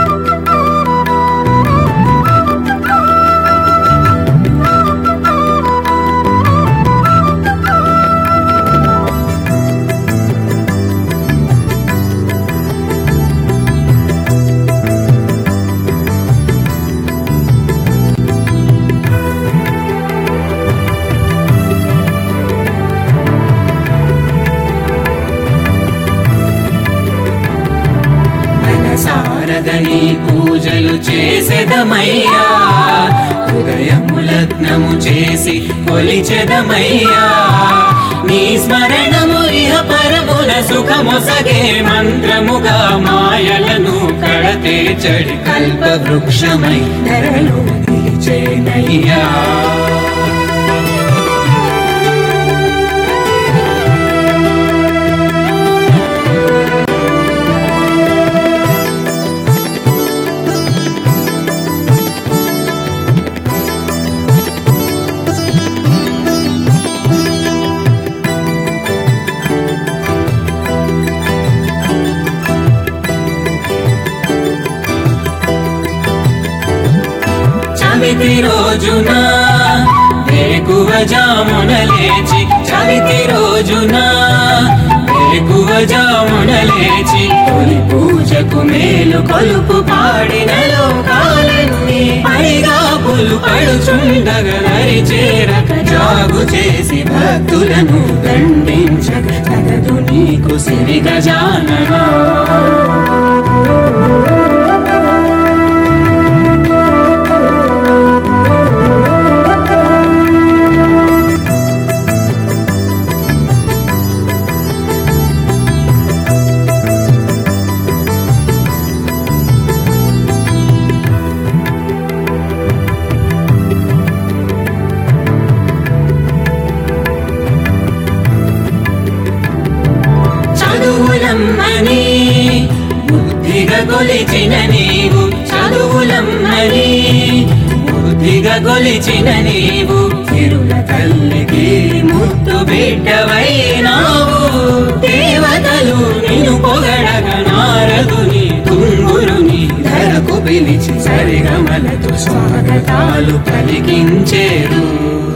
మనసారదని పూజలు చేసెదమయ్యా హృదయము లగ్నము చేసి కొలిచెదమయ్యా నీ స్మరణము ఇహ పరముల సుఖమొసగే మంత్రముగా మాయలను కడతే చడి కల్ప వృక్షమై ధరలు నిలిచేనయ్యా చవితి రోజున వేకువ జామున లేచి చవితి రోజున వేకువ జామున లేచి తొలి పూజకు మేలు కొలుపు పాడిన లోకాలన్నీ పైగా పులు పడుచుండగలరి చేరక జాగు చేసి భక్తులను దండించక తగదు నీకు సిరి గజాననా చదువులమ్మని బుద్ధిగా కొలిచిన నీవు చదువులమ్మని బుద్ధిగా కొలిచిన నీవు తిరుల తల్లికి ముద్దు బిడ్డవైనావు దేవతలు నిన్ను పొగడగ నారదుని తుంగురుని ధరకు పిలిచి సరిగమలతో స్వాగతాలు పలికించేరు